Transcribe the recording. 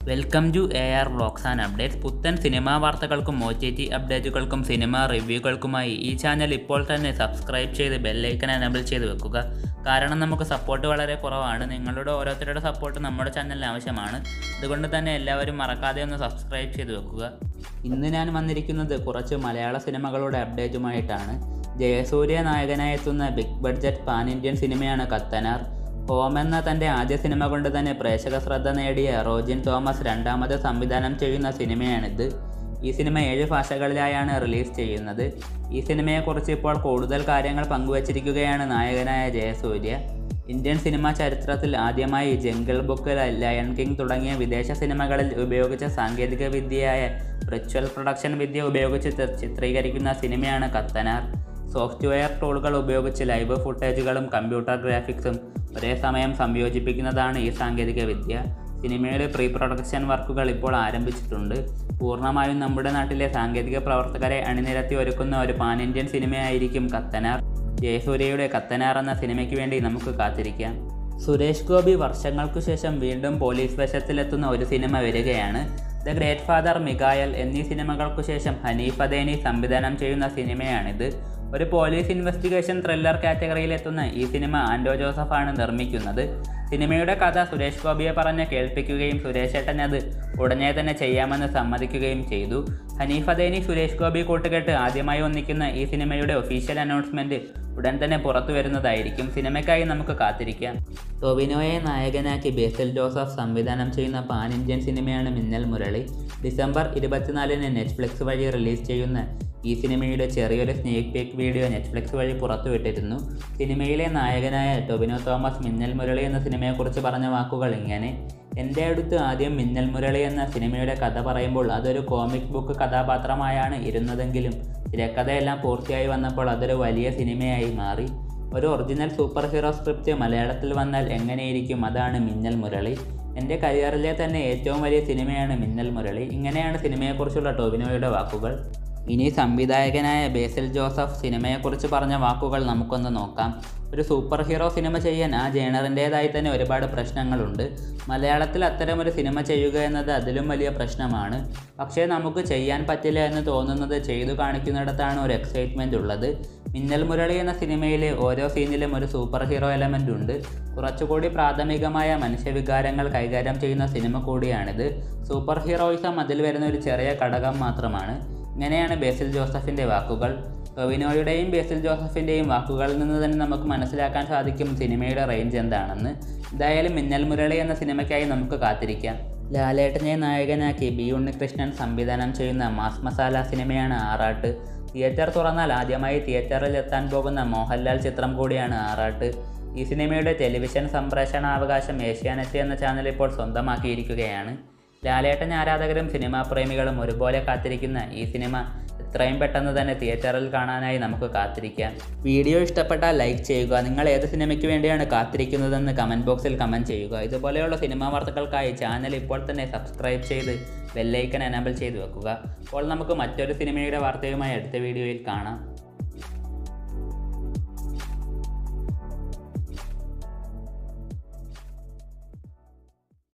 welcome to A R vlogs and updates പുത്തൻ cinema വാർത്തകൾക്കും O T T അപ്ഡേറ്റുകൾക്കും cinema റിവ്യൂകൾക്കുമായി ഈ ചാനൽ ഇപ്പോൾ തന്നെ സബ്സ്ക്രൈബ് ചെയ്ത് ബെല്ലൈക്കൻ എനബിൾ ചെയ്ത് വെക്കുക കാരണം നമുക്ക് സപ്പോർട്ട് വളരെ കുറവാണ് നിങ്ങളുടെ ഓരോരുത്തരുടെ സപ്പോർട്ട് നമ്മുടെ ചാനലിന് ആവശ്യമാണ് അതുകൊണ്ട് തന്നെ എല്ലാവരും മറക്കാതെ ഒന്ന് സബ്സ്ക്രൈബ് ചെയ്ത് വെക്കുക ഇന്ന് ഞാൻ വന്നിരിക്കുന്നത് കുറച്ച് മലയാള സിനിമകളുടെ അപ്ഡേറ്റുമായിട്ടാണ് ജയസൂര്യ നായകനായി എത്തുന്ന ബിഗ് ബഡ്ജറ്റ് പാൻ ഇന്ത്യൻ സിനിമയാണ് കത്തനാർ ഹോം എന്ന തൻ്റെ ആദ്യ സിനിമ കൊണ്ട് തന്നെ പ്രേക്ഷക ശ്രദ്ധ നേടിയ റോജിൻ തോമസ് രണ്ടാമത് സംവിധാനം ചെയ്യുന്ന സിനിമയാണിത് ഈ സിനിമ ഏഴ് ഭാഷകളിലായാണ് റിലീസ് ചെയ്യുന്നത് ഈ സിനിമയെക്കുറിച്ച് ഇപ്പോൾ കൂടുതൽ കാര്യങ്ങൾ പങ്കുവച്ചിരിക്കുകയാണ് നായകനായ ജയസൂര്യ ഇന്ത്യൻ സിനിമാ ചരിത്രത്തിൽ ആദ്യമായി ജംഗിൾ ബുക്ക് ലയൺ കിങ് തുടങ്ങിയ വിദേശ സിനിമകളിൽ ഉപയോഗിച്ച സാങ്കേതിക വിദ്യയായ വിർച്വൽ പ്രൊഡക്ഷൻ വിദ്യ ഉപയോഗിച്ച് ചി- ചിത്രീകരിക്കുന്ന സിനിമയാണ് കത്തനാർ സോഫ്റ്റ്വെയർ ടൂളുകൾ ഉപയോഗിച്ച് ലൈവ് ഫുട്ടേജുകളും കമ്പ്യൂട്ടർ ഗ്രാഫിക്സും ഒരേ സമയം സംയോജിപ്പിക്കുന്നതാണ് ഈ സാങ്കേതിക വിദ്യ സിനിമയുടെ പ്രീ പ്രൊഡക്ഷൻ വർക്കുകൾ ഇപ്പോൾ ആരംഭിച്ചിട്ടുണ്ട് പൂർണ്ണമായും നമ്മുടെ നാട്ടിലെ സാങ്കേതിക പ്രവർത്തകരെ അണിനിരത്തി ഒരുക്കുന്ന ഒരു പാൻ ഇന്ത്യൻ സിനിമയായിരിക്കും കത്തനാർ ജയസൂര്യയുടെ കത്തനാർ എന്ന സിനിമയ്ക്ക് വേണ്ടി നമുക്ക് കാത്തിരിക്കാം സുരേഷ് ഗോപി വർഷങ്ങൾക്കു ശേഷം വീണ്ടും പോലീസ് വേഷത്തിലെത്തുന്ന ഒരു സിനിമ വരികയാണ് ദ ഗ്രേറ്റ് ഫാദർ മികായൽ എന്നീ സിനിമകൾക്കു ശേഷം ഹനീഫ് അദേനി സംവിധാനം ചെയ്യുന്ന സിനിമയാണിത് ഒരു പോലീസ് ഇൻവെസ്റ്റിഗേഷൻ ത്രില്ലർ കാറ്റഗറിയിലെത്തുന്ന ഈ സിനിമ ആൻഡോ ജോസഫാണ് നിർമ്മിക്കുന്നത് സിനിമയുടെ കഥ സുരേഷ് ഗോപിയെ പറഞ്ഞ് കേൾപ്പിക്കുകയും സുരേഷ് ഏട്ടൻ അത് ഉടനെ തന്നെ ചെയ്യാമെന്ന് സമ്മതിക്കുകയും ചെയ്തു ഹനീഫ് അദേനി സുരേഷ് ഗോപി കൂട്ടുകെട്ട് ആദ്യമായി ഒന്നിക്കുന്ന ഈ സിനിമയുടെ ഒഫീഷ്യൽ അനൗൺസ്മെൻറ്റ് ഉടൻ തന്നെ പുറത്തു വരുന്നതായിരിക്കും സിനിമയ്ക്കായി നമുക്ക് കാത്തിരിക്കാം ടൊവിനോയെ നായകനാക്കി ബേസിൽ ജോസഫ് സംവിധാനം ചെയ്യുന്ന പാൻ ഇന്ത്യൻ സിനിമയാണ് മിന്നൽ മുരളി ഡിസംബർ ഇരുപത്തിനാലിന് നെറ്റ്ഫ്ലിക്സ് വഴി റിലീസ് ചെയ്യുന്ന ഈ സിനിമയുടെ ചെറിയൊരു സ്നേക്ക് പേക്ക് വീഡിയോ നെറ്റ്ഫ്ലിക്സ് വഴി പുറത്തുവിട്ടിരുന്നു സിനിമയിലെ നായകനായ ടൊവിനോ തോമസ് മിന്നൽ മുരളി എന്ന സിനിമയെക്കുറിച്ച് പറഞ്ഞ വാക്കുകൾ ഇങ്ങനെ എൻ്റെ അടുത്ത് ആദ്യം മിന്നൽ മുരളി എന്ന സിനിമയുടെ കഥ പറയുമ്പോൾ അതൊരു കോമിക് ബുക്ക് കഥാപാത്രമായാണ് ഇരുന്നതെങ്കിലും തിരക്കഥയെല്ലാം പൂർത്തിയായി വന്നപ്പോൾ അതൊരു വലിയ സിനിമയായി മാറി ഒരു ഒറിജിനൽ സൂപ്പർ ഹീറോ സ്ക്രിപ്റ്റ് മലയാളത്തിൽ വന്നാൽ എങ്ങനെയിരിക്കും അതാണ് മിന്നൽ മുരളി എൻ്റെ കരിയറിലെ തന്നെ ഏറ്റവും വലിയ സിനിമയാണ് മിന്നൽ മുരളി ഇങ്ങനെയാണ് സിനിമയെക്കുറിച്ചുള്ള ടോവിനോയുടെ വാക്കുകൾ ഇനി സംവിധായകനായ ബേസിൽ ജോസഫ് സിനിമയെക്കുറിച്ച് പറഞ്ഞ വാക്കുകൾ നമുക്കൊന്ന് നോക്കാം ഒരു സൂപ്പർ ഹീറോ സിനിമ ചെയ്യാൻ ആ ജേണറിൻ്റേതായി തന്നെ ഒരുപാട് പ്രശ്നങ്ങളുണ്ട് മലയാളത്തിൽ അത്തരമൊരു സിനിമ ചെയ്യുക എന്നത് അതിലും വലിയ പ്രശ്നമാണ് പക്ഷേ നമുക്ക് ചെയ്യാൻ പറ്റില്ല എന്ന് തോന്നുന്നത് ചെയ്തു കാണിക്കുന്നിടത്താണ് ഒരു എക്സൈറ്റ്മെൻ്റ് ഉള്ളത് മിന്നൽ മുരളി എന്ന സിനിമയിലെ ഓരോ സീനിലും ഒരു സൂപ്പർ ഹീറോ എലമെൻ്റ് ഉണ്ട് കുറച്ചുകൂടി പ്രാഥമികമായ മനുഷ്യവികാരങ്ങൾ കൈകാര്യം ചെയ്യുന്ന സിനിമ കൂടിയാണിത് സൂപ്പർ ഹീറോയിസം അതിൽ വരുന്ന ഒരു ചെറിയ ഘടകം മാത്രമാണ് ഇങ്ങനെയാണ് ബേസിൽ ജോസഫിൻ്റെ വാക്കുകൾ ടൊവിനോയുടെയും ബേസിൽ ജോസഫിൻ്റെയും വാക്കുകളിൽ നിന്ന് തന്നെ നമുക്ക് മനസ്സിലാക്കാൻ സാധിക്കും സിനിമയുടെ റേഞ്ച് എന്താണെന്ന് എന്തായാലും മിന്നൽ മുരളി എന്ന സിനിമയ്ക്കായി നമുക്ക് കാത്തിരിക്കാം ലാലേട്ടനെ നായകനാക്കി ബി ഉണ്ണികൃഷ്ണൻ സംവിധാനം ചെയ്യുന്ന മാസ് മസാല സിനിമയാണ് ആറാട്ട് തിയേറ്റർ തുറന്നാൽ ആദ്യമായി തിയേറ്ററിൽ എത്താൻ പോകുന്ന മോഹൻലാൽ ചിത്രം കൂടിയാണ് ആറാട്ട് ഈ സിനിമയുടെ ടെലിവിഷൻ സംപ്രേഷണാവകാശം ഏഷ്യാനെറ്റ് എന്ന ചാനൽ ഇപ്പോൾ സ്വന്തമാക്കിയിരിക്കുകയാണ് ലാലേട്ടൻ ആരാധകരും സിനിമാ പ്രേമികളും ഒരുപോലെ കാത്തിരിക്കുന്ന ഈ സിനിമ എത്രയും പെട്ടെന്ന് തന്നെ തിയേറ്ററിൽ കാണാനായി നമുക്ക് കാത്തിരിക്കാം വീഡിയോ ഇഷ്ടപ്പെട്ടാൽ ലൈക്ക് ചെയ്യുക നിങ്ങൾ ഏത് സിനിമയ്ക്ക് വേണ്ടിയാണ് കാത്തിരിക്കുന്നതെന്ന് കമൻറ്റ് ബോക്സിൽ കമൻറ്റ് ചെയ്യുക ഇതുപോലെയുള്ള സിനിമാ വാർത്തകൾക്കായി ചാനൽ ഇപ്പോൾ തന്നെ സബ്സ്ക്രൈബ് ചെയ്ത് ബെല്ലൈക്കൺ എനേബിൾ ചെയ്ത് വെക്കുക അപ്പോൾ നമുക്ക് മറ്റൊരു സിനിമയുടെ വാർത്തയുമായി അടുത്ത വീഡിയോയിൽ കാണാം